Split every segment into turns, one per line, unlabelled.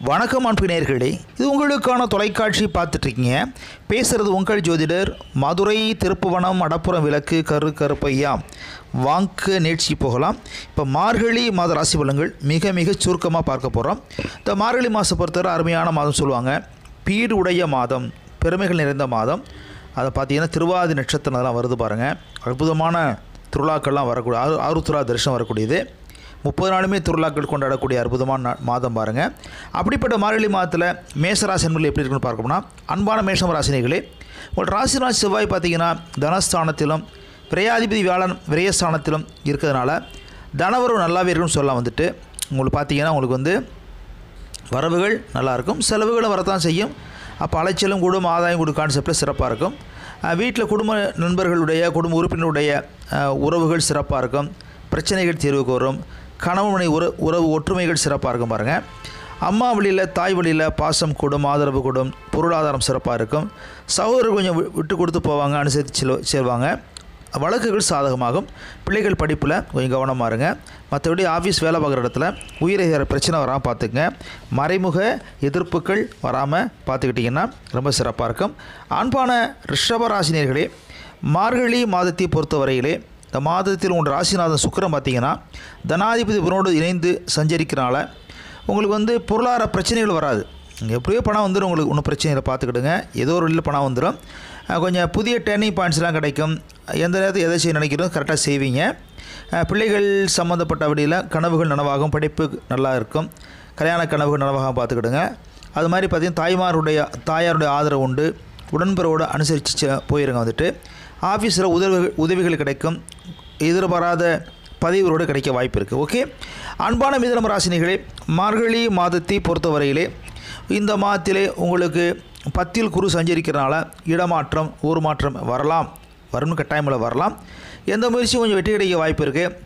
வணக்கம் அன்பு நேயர்களே இது உங்களுக்கான தொலைக்காட்சி பார்த்துட்ருக்கீங்க பேசுகிறது உங்கள் ஜோதிடர் மதுரை திருப்புவனம் அடப்புறம் விளக்கு கரு கருப்பையா வாங்க நேர்ச்சி போகலாம் இப்போ மார்கழி மாத ராசி பலன்கள் மிக மிக சுருக்கமாக பார்க்க போகிறோம் இந்த மார்கழி மாதம் பொறுத்தவரை அருமையான மாதம் சொல்லுவாங்க பீடு உடைய மாதம் பெருமைகள் நிறைந்த மாதம் அதை பார்த்தீங்கன்னா திருவாதி நட்சத்திரம் அதெல்லாம் வருது பாருங்கள் அற்புதமான திருவிழாக்கள்லாம் வரக்கூடிய ஆறு ஆருத்ரா தரிசனம் வரக்கூடியது முப்பது நாளுமே திருவிழாக்கள் கொண்டாடக்கூடிய அற்புதமான நா- மாதம் பாருங்கள் அப்படிப்பட்ட மார்கழி மாதத்தில் மேசராசி என்பது எப்படி இருக்குன்னு பார்க்கணும்னா அன்பான மேஷம் ராசினிகளே உங்கள் ராசிராஜ் செவ்வாய் பார்த்தீங்கன்னா தனஸ்தானத்திலும் விரையாதிபதி வியாழன் விரயஸ்தானத்திலும் இருக்கிறதுனால தனவரவு நல்லாவே இருக்குன்னு சொல்லலாம் வந்துட்டு உங்களுக்கு பார்த்தீங்கன்னா உங்களுக்கு வந்து வரவுகள் நல்லாயிருக்கும் செலவுகளும் வரத்தான் செய்யும் அப்போ அலைச்சலும் கூடும் ஆதாயம் கூடும் கான்செப்டில் சிறப்பாக இருக்கும் வீட்டில் குடும்ப நண்பர்களுடைய குடும்ப உறுப்பினருடைய அஹ், உறவுகள் சிறப்பாக இருக்கும் பிரச்சனைகள் தீர்வுக்கு வரும் கணவன் மனை உற உறவு ஒற்றுமைகள் சிறப்பாக இருக்கும் பாருங்கள் அம்மா வழியில் தாய் வழியில் பாசம் கூடும் ஆதரவு கூடும் பொருளாதாரம் சிறப்பாக இருக்கும் சகோதரர் கொஞ்சம் வி- விட்டு கொடுத்து போவாங்க அனுசரித்து செல் சேருவாங்க வழக்குகள் சாதகமாகும் பிள்ளைகள் படிப்பில் கொஞ்சம் கவனமாக இருங்க மற்றபடி ஆஃபீஸ் வேலை பார்க்குற இடத்துல உயிரை பிரச்சனை வராமல் பார்த்துக்குங்க மறைமுக எதிர்ப்புகள் வராமல் பார்த்துக்கிட்டிங்கன்னா ரொம்ப சிறப்பாக இருக்கும் அன்பான ரிஷபராசினியர்களே மார்கழி மாதத்தை பொறுத்தவரையிலே இந்த மாதத்தில் உங்கள் ராசிநாதன் சுக்கிரன் பார்த்தீங்கன்னா தனாதிபதி புனோடு இணைந்து சஞ்சரிக்கிறனால உங்களுக்கு வந்து பொருளாதார பிரச்சனைகள் வராது எப்படியோ பணம் வந்துடும் உங்களுக்கு ஒன்றும் பிரச்சனை இல்லை பார்த்துக்கிடுங்க ஏதோ ஒரு வழியில் பணம் வந்துடும் அஹ் கொஞ்சம் புதிய டேர்னிங் பாயிண்ட்ஸ்லாம் கிடைக்கும் எந்த நேரத்தில் எதை செய்ய நினைக்கிறோம் கரெக்டாக செய்வீங்க அஹ் பிள்ளைகள் சம்மந்தப்பட்ட வழியில் கனவுகள் நனவாகும் படிப்பு நல்லா இருக்கும் கல்யாண கனவுகள் நனவாக பார்த்துக்கிடுங்க அது மாதிரி பார்த்திங்கன்னா தாய்மாருடைய தாயாருடைய ஆதரவு உண்டு உடன்பிறவோடு அனுசரித்து செ- போயிருங்க வந்துட்டு ஆஃபீஸில் உதவிகள் உதவிகள் கிடைக்கும் எதிர்பாராத பதவிகளோடு கிடைக்க வாய்ப்பு இருக்குது ஓகே அன்பான மிதனம் ராசினிகளே மார்கழி மாதத்தை பொறுத்தவரையிலே இந்த மாதத்திலே உங்களுக்கு பத்தில் குரு சஞ்சரிக்கிறனால இடமாற்றம் ஊர் மாற்றம் வரலாம் வரும்னு கட்டாயமில் வரலாம் எந்த முயற்சியும் கொஞ்சம் வெற்றி கிடைக்க வாய்ப்பு இருக்குது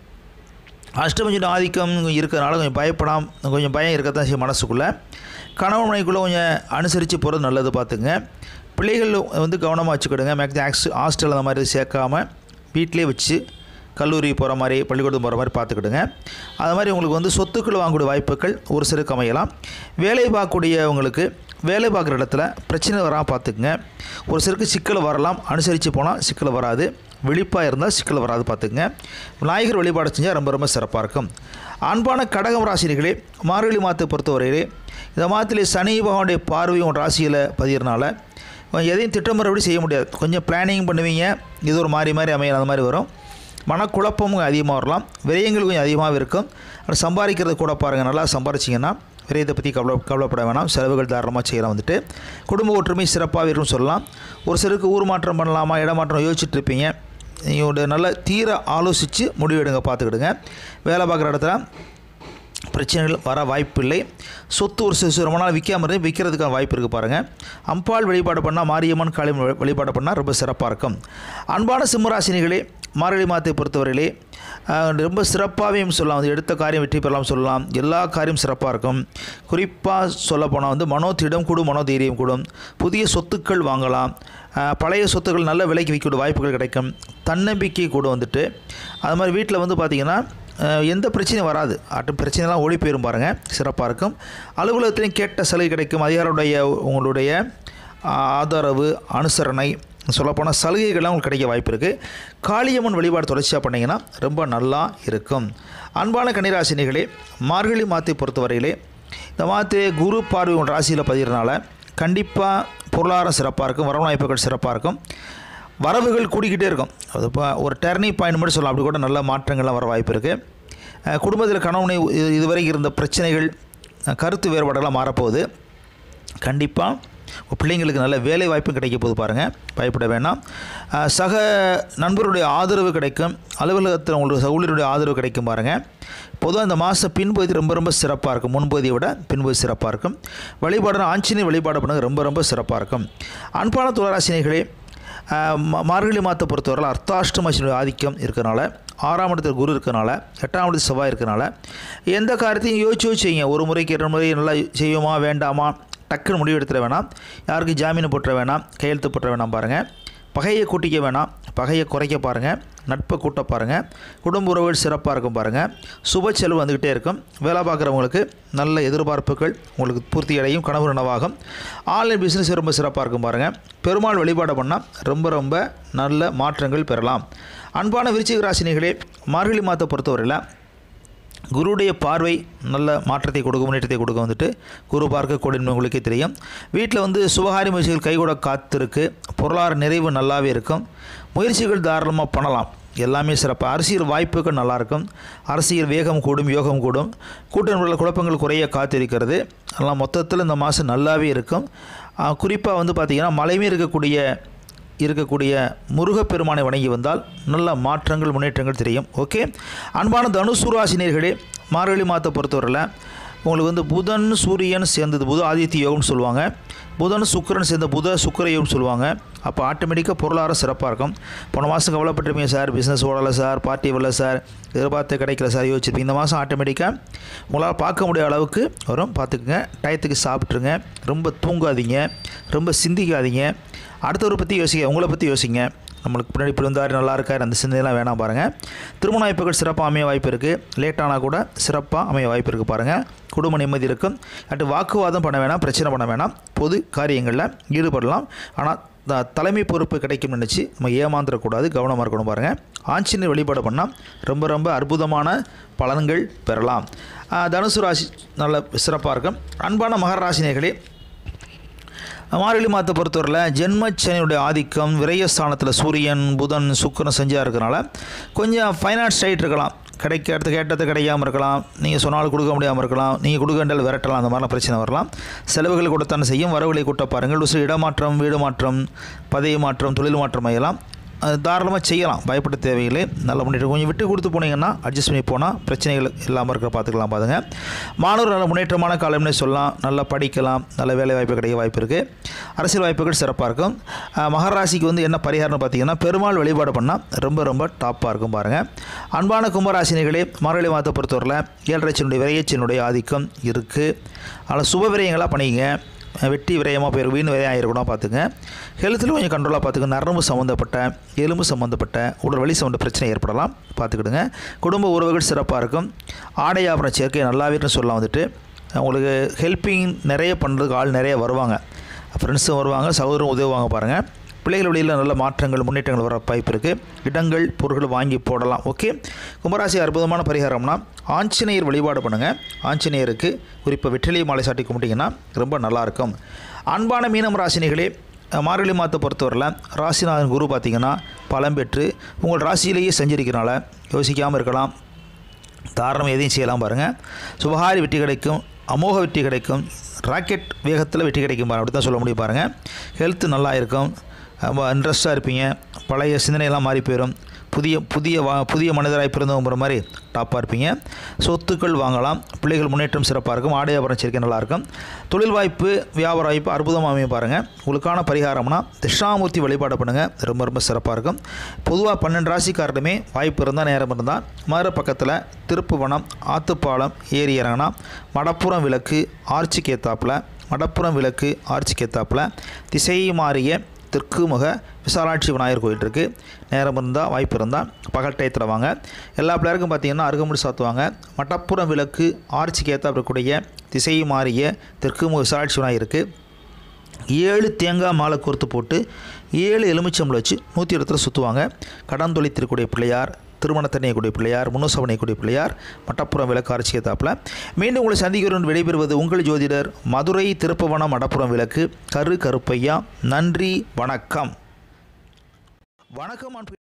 அஷ்டமஞ்சன் ஆதிக்கம் இருக்கிறனால கொஞ்சம் பயப்படாம கொஞ்சம் பயம் இருக்கத்தான் செய்யும் மனசுக்குள்ளே கணவன் மனைக்குள்ளே கொஞ்சம் அனுசரித்து போகிறது நல்லது பார்த்துங்க பிள்ளைகள் வந்து கவனமாக வச்சுக்கிடுங்க மேக்ஸிமம் ஆக்ஸ் ஹாஸ்டல் அந்த மாதிரி சேர்க்காம வீட்டிலே வச்சு கல்லூரி போகிற மாதிரி பள்ளிக்கூடம் போகிற மாதிரி பார்த்துக்கிடுங்க அது மாதிரி உங்களுக்கு வந்து சொத்துக்கள் வாங்கக்கூடிய வாய்ப்புகள் ஒரு சிலருக்கு அமையலாம் வேலை பார்க்கக்கூடியவங்களுக்கு வேலை பார்க்குற இடத்துல பிரச்சனை வராமல் பார்த்துக்குங்க ஒரு சிலருக்கு சிக்கல் வரலாம் அனுசரித்து போனால் சிக்கல் வராது விழிப்பாக இருந்தால் சிக்கல் வராது பார்த்துக்குங்க விநாயகர் வழிபாடு செஞ்சால் ரொம்ப ரொம்ப சிறப்பாக இருக்கும் அன்பான கடகம் ராசினிகளே மார்கழி மாதத்தை பொறுத்தவரையிலே இந்த மாதத்திலே சனி பகவானுடைய பார்வையும் ராசியில் பதிகிறனால கொஞ்சம் எதையும் திட்டமிட்டபடி செய்ய முடியாது கொஞ்சம் பிளானிங் பண்ணுவீங்க இது ஒரு மாறி மாறி அமையலாம் அந்த மாதிரி வரும் மனக்குழப்பமும் அதிகமாக வரலாம் விரயங்கள் கொஞ்சம் அதிகமாக இருக்கும் ஆனால் சம்பாதிக்கிறது கூட பாருங்கள் நல்லா சம்பாரிச்சிங்கன்னா விரயத்தை பற்றி கவலை கவலைப்பட வேணாம் செலவுகள் தாராளமாக செய்யலாம் வந்துட்டு குடும்ப ஒற்றுமை சிறப்பாக இருக்கும்னு சொல்லலாம் ஒரு சிலருக்கு ஊர் மாற்றம் பண்ணலாமா இடமாற்றம் யோசிச்சுட்டு இருப்பீங்க நீங்கள் நல்ல தீர ஆலோசித்து முடிவெடுங்க பார்த்துக்கிடுங்க வேலை பார்க்குற இடத்துல பிரச்சனைகள் வர வாய்ப்பில்லை சொத்து ஒரு சில ரொம்ப நாள் விற்காம இருந்து விற்கிறதுக்கான வாய்ப்பு இருக்குது பாருங்கள் அம்பாள் வழிபாடு பண்ணால் மாரியம்மன் காளி வழிபாடு பண்ணால் ரொம்ப சிறப்பாக இருக்கும் அன்பான சிம்மராசினிகளே மார்கழி மாதத்தை பொறுத்தவரையிலே ஆஹ், ரொம்ப சிறப்பாகவும் சொல்லலாம் வந்து எடுத்த காரியம் வெற்றி பெறலாம் சொல்லலாம் எல்லா காரியம் சிறப்பாக இருக்கும் குறிப்பாக சொல்லப்போனால் வந்து மனோதிடம் கூடும் மனோதைரியம் கூடும் புதிய சொத்துக்கள் வாங்கலாம் ஆஹ், பழைய சொத்துக்கள் நல்ல விலைக்கு விற்கக்கூடிய வாய்ப்புகள் கிடைக்கும் தன்னம்பிக்கை கூட வந்துட்டு அது மாதிரி வீட்டில் வந்து பார்த்திங்கன்னா அஹ் எந்த பிரச்சனையும் வராது அட்டு பிரச்சனைலாம் ஓடி போயிரும் பாருங்கள் சிறப்பாக இருக்கும் அலுவலகத்திலையும் கேட்ட சலுகை கிடைக்கும் அதிகாரியுடைய உங்களுடைய ஆதரவு அனுசரணை சொல்லப்போனால் சலுகைகள்லாம் உங்களுக்கு கிடைக்க வாய்ப்பு இருக்குது காளியம்மன் வழிபாடு தொடர்ச்சியாக பண்ணிங்கன்னா ரொம்ப நல்லா இருக்கும் அன்பான கன்னிராசினிகளே மார்கழி மாதத்தை பொறுத்தவரையிலே இந்த மாதத்தை குரு பார்வை உங்கள் ராசியில் பதிகிறனால கண்டிப்பாக பொருளாதாரம் சிறப்பாக இருக்கும் வரவு வாய்ப்புகள் சிறப்பாக இருக்கும் வரவுகள் கூடிக்கிட்டே இருக்கும் அது இப்போ ஒரு டர்னிங் பாயிண்ட் மட்டும் சொல்லலாம் அப்படி கூட நல்ல மாற்றங்கள்லாம் வர வாய்ப்பு இருக்குது குடும்பத்தில் கணவனை இது- இதுவரை இருந்த பிரச்சனைகள் அஹ், கருத்து வேறுபாடெல்லாம் மாறப்போகுது கண்டிப்பாக உங்கள் பிள்ளைங்களுக்கு நல்ல வேலை வாய்ப்பும் கிடைக்க போகுது பாருங்கள் பயப்பட வேணாம் அஹ், சக நண்பருடைய ஆதரவு கிடைக்கும் அலுவலகத்தில் உங்களுக்கு சகோதரருடைய ஆதரவு கிடைக்கும் பாருங்கள் பொதுவாக இந்த மாதம் பின்பகுதி ரொம்ப ரொம்ப சிறப்பாக இருக்கும் முன்பகுதியை விட பின்பகுதி சிறப்பாக இருக்கும் வழிபாடு ஆஞ்சநேய வழிபாடு பண்ணுங்க ரொம்ப ரொம்ப சிறப்பாக இருக்கும் அன்பான துளராசினிகளே ஆஹ் ம- மார்கழி மாதத்தை பொறுத்தவரை அர்த்தாஷ்டமசினுடைய ஆதிக்கம் இருக்கிறனால ஆறாம் இடத்துல குரு இருக்கிறனால எட்டாம் இடத்துல செவ்வாய் இருக்கிறனால எந்த காரியத்தையும் யோசிச்சு யோசிச்சு செய்யுங்க ஒரு முறைக்கு இரண்டு முறை நல்லா செய்வோமா வேண்டாமா டக்குன்னு முடிவு எடுத்துட வேணாம் யாருக்கும் ஜாமீன் போட்டுற வேணாம் கையெழுத்து போட்டுற வேணாம் பாருங்கள் பகையை கூட்டிக்க வேணாம் பகையை குறைக்க பாருங்கள் நட்பை கூட்ட பாருங்கள் குடும்ப உறவுகள் சிறப்பாக இருக்கும் பாருங்கள் சுப செலவு வந்துக்கிட்டே இருக்கும் வேலை பார்க்குறவங்களுக்கு நல்ல எதிர்பார்ப்புகள் உங்களுக்கு பூர்த்தி அடையும் கனவு நனவாகும் ஆன்லைன் பிஸ்னஸ் ரொம்ப சிறப்பாக இருக்கும் பாருங்கள் பெருமாள் வழிபாடு பண்ணால் ரொம்ப ரொம்ப நல்ல மாற்றங்கள் பெறலாம் அன்பான விருச்சிக ராசினிகளே மார்கழி மாதத்தை பொறுத்தவரையில் குருவுடைய பார்வை நல்ல மாற்றத்தை கொடுக்க முன்னேற்றத்தை கொடுக்க வந்துட்டு குரு பார்க்க கூடிய உங்களுக்கே தெரியும் வீட்டில் வந்து சுபகாரி முயற்சிகள் கைகூட காத்திருக்கு பொருளாதார நிறைவு நல்லாவே இருக்கும் முயற்சிகள் தாராளமாக பண்ணலாம் எல்லாமே சிறப்பு அரசியல் வாய்ப்புகள் நல்லாயிருக்கும் அரசியல் வேகம் கூடும் யோகம் கூடும் கூட்டணிகளில் குழப்பங்கள் குறைய காத்திருக்கிறது அதெல்லாம் மொத்தத்தில் இந்த மாதம் நல்லாவே இருக்கும் குறிப்பாக வந்து பார்த்திங்கன்னா மலைமே இருக்கக்கூடிய இருக்கக்கூடிய முருகப்பெருமானை வணங்கி வந்தால் நல்ல மாற்றங்கள் முன்னேற்றங்கள் தெரியும் ஓகே அன்பான தனுசு ராசினியர்களே மார்கழி மாதத்தை பொறுத்தவரையில் உங்களுக்கு வந்து புதன் சூரியன் சேர்ந்தது புத ஆதித்ய யோகம்னு சொல்லுவாங்க புதன் சுக்கிரன் சேர்ந்த புத சுக்கிர யோகம்னு சொல்லுவாங்க அப்போ ஆட்டோமேட்டிக்காக பொருளாதாரம் சிறப்பாக இருக்கும் போன மாதம் கவலைப்பட்டிருப்பீங்க சார் பிஸ்னஸ் ஓடலை சார் பார்ட்டி வரல சார் எதிர்பார்த்து கிடைக்கல சார் யோசிச்சிருப்பீங்க இந்த மாதம் ஆட்டோமேட்டிக்காக உங்களால் பார்க்க முடியாத அளவுக்கு வரும் பார்த்துக்குங்க டயத்துக்கு சாப்பிட்ருங்க ரொம்ப தூங்காதீங்க ரொம்ப சிந்திக்காதீங்க அடுத்தவரை பற்றி யோசிங்க உங்களை பற்றி யோசிங்க நம்மளுக்கு பின்னாடி பிறந்தாரு நல்லா இருக்கார் அந்த சிந்தனைலாம் வேணாம் பாருங்கள் திருமண வாய்ப்புகள் சிறப்பாக அமைய வாய்ப்பு இருக்குது லேட்டானால் கூட சிறப்பாக அமைய வாய்ப்பு இருக்குது பாருங்கள் குடும்ப நிம்மதி இருக்கும் அடுத்து வாக்குவாதம் பண்ண வேணாம் பிரச்சனை பண்ண வேணாம் பொது காரியங்களில் ஈடுபடலாம் ஆனால் த தலைமை பொறுப்பு கிடைக்கும் நினச்சி நம்ம ஏமாந்துடக்கூடாது கவனமாக இருக்கணும் பாருங்கள் ஆஞ்சநேயர் வழிபாடு பண்ணால் ரொம்ப ரொம்ப அற்புதமான பலன்கள் பெறலாம் தனுசு ராசி நல்ல சிறப்பாக இருக்கும் அன்பான மகர ராசினியர்களே மார்கழி மாதத்தை பொறுத்தவரையில் ஜென்மச்சனியுடைய ஆதிக்கம் விரயஸ்தானத்தில் சூரியன் புதன் சுக்கரன் செஞ்சால் இருக்கிறனால கொஞ்சம் ஃபைனான்ஸ் டைட் இருக்கலாம் கிடைக்கிறது கேட்டது கிடைக்காமல் இருக்கலாம் நீங்கள் சொன்னாலும் கொடுக்க முடியாமல் இருக்கலாம் நீங்கள் கொடுக்க வேண்டிய விரட்டலாம் அந்த மாதிரிலாம் பிரச்சனை வரலாம் செலவுகள் கொடுத்தான செய்யும் வரவுகளை கூட்ட பாருங்கள் ஒரு சில இடமாற்றம் வீடு மாற்றம் பதவி மாற்றம் தொழில் மாற்றம் ஆகலாம் அது தாராளமாக செய்யலாம் பயப்பட தேவையில்லை நல்ல முன்னேற்றம் கொஞ்சம் விட்டு கொடுத்து போனீங்கன்னா அட்ஜஸ்ட் பண்ணி போனால் பிரச்சனைகள் இல்லாமல் இருக்க பார்த்துக்கலாம் பாருங்க மாணவர் நல்ல முன்னேற்றமான காலம்னே சொல்லலாம் நல்லா படிக்கலாம் நல்ல வேலை வாய்ப்பு கிடைக்க வாய்ப்பு இருக்குது அரசியல் வாய்ப்புகள் சிறப்பாக இருக்கும் மகராசிக்கு வந்து என்ன பரிகாரம்னு பார்த்தீங்கன்னா பெருமாள் வழிபாடு பண்ணால் ரொம்ப ரொம்ப டாப்பாக இருக்கும் பாருங்கள் அன்பான கும்பராசினிகளே மார்கழி மாதத்தை பொறுத்தவரையில் ஏழரைச்சனுடைய விரையச்சனுடைய ஆதிக்கம் இருக்குது அதில் சுப விரயங்களாக பண்ணிங்க வெட்டி விரயமாக போயிரு வீண் விரயம் ஆகிருக்கணும் பார்த்துங்க ஹெல்த்தில் கொஞ்சம் கண்ட்ரோலாக பார்த்துங்க நரம்பு சம்மந்தப்பட்ட எலும்பு சம்மந்தப்பட்ட உடல் வலி சம்மந்த பிரச்சனை ஏற்படலாம் பார்த்துக்கிடுங்க குடும்ப உறவுகள் சிறப்பாக இருக்கும் ஆடை ஆபரண சேர்க்கை நல்லாவே சொல்லலாம் வந்துட்டு உங்களுக்கு ஹெல்ப்பிங் நிறைய பண்ணுறதுக்கு ஆள் நிறைய வருவாங்க ஃப்ரெண்ட்ஸும் வருவாங்க சகோதரம் உதவுவாங்க பாருங்கள் பிள்ளைகள் வழியில் நல்ல மாற்றங்கள் முன்னேற்றங்கள் வர வாய்ப்பு இருக்குது இடங்கள் பொருட்கள் வாங்கி போடலாம் ஓகே கும்பராசி அற்புதமான பரிகாரம்னா ஆஞ்சநேயர் வழிபாடு பண்ணுங்கள் ஆஞ்சநேயருக்கு குறிப்பாக வெற்றிலை மாலை சாட்டி கும்பிட்டிங்கன்னா ரொம்ப நல்லாயிருக்கும் அன்பான மீனம் ராசினிகளே மார்கழி மாதத்தை பொறுத்தவரையில் ராசிநாதன் குரு பார்த்திங்கன்னா பலம் பெற்று உங்கள் ராசியிலேயே செஞ்சிருக்கிறனால யோசிக்காமல் இருக்கலாம் தாராளமாக எதையும் செய்யலாம் பாருங்கள் சுபகாரி வெற்றி கிடைக்கும் அமோக வெற்றி கிடைக்கும் ராக்கெட் வேகத்தில் வெற்றி கிடைக்கும் பாருங்கள் அப்படி தான் சொல்ல முடியும் பாருங்கள் ஹெல்த்து நல்லா இருக்கும் ரொம்ப இன்ட்ரெஸ்ட்டாக இருப்பீங்க பழைய சிந்தனையெல்லாம் மாறி போயிடும் புதிய புதிய வா புதிய மனிதராக பிறந்தவங்கிற மாதிரி டாப்பாக இருப்பீங்க சொத்துக்கள் வாங்கலாம் பிள்ளைகள் முன்னேற்றம் சிறப்பாக இருக்கும் ஆடை வியாபாரம் சேர்க்கை நல்லாயிருக்கும் தொழில் வாய்ப்பு வியாபார வாய்ப்பு அற்புதமாக அமையும் பாருங்கள் உங்களுக்கான பரிகாரம்னா திஷ்ணாமூர்த்தி வழிபாடு பண்ணுங்கள் ரொம்ப ரொம்ப சிறப்பாக இருக்கும் பொதுவாக பன்னெண்டு ராசிக்காரருமே வாய்ப்பு இருந்தால் நேரம் இருந்தால் மறு பக்கத்தில் திருப்புவனம் ஆத்துப்பாலம் ஏரி இறங்கினா மடப்புறம் விளக்கு ஆர்ச்சிக்கு ஏத்தாப்பில் மடப்புறம் விளக்கு ஆர்ச்சிக்கு ஏத்தாப்பில் திசை மாறிய தெற்கு முக விசாலாட்சி விநாயகர் கோயில் இருக்குது நேரம் இருந்தால் வாய்ப்பு இருந்தால் பகல் டயத்தில் வாங்க எல்லா பிள்ளைருக்கும் பார்த்தீங்கன்னா அருகமுடி சாத்துவாங்க மட்டப்புறம் விளக்கு ஆர்ச்சிக்கு ஏற்ற இருக்கக்கூடிய திசை மாறிய தெற்கு முக விசாலாட்சி விநாயகர் இருக்குது ஏழு தேங்காய் மாலை கோர்த்து போட்டு ஏழு எலுமிச்சம்பளம் வச்சு நூற்றி இடத்துல சுற்றுவாங்க கடன் தொழித்திருக்கூடிய பிள்ளையார் திருமணத்தண்ணியக்கூடிய பிள்ளையார் முன்னுசவனைக்கூடிய பிள்ளையார் மட்டப்புறம் விளக்கு அரைச்சிக்கத்தாப்பில் மீண்டும் உங்களை சந்திக்கிறோம் விடைபெறுவது உங்கள் ஜோதிடர் மதுரை திருப்பவனம் மடப்புறம் விளக்கு கரு கருப்பையா நன்றி வணக்கம் வணக்கம்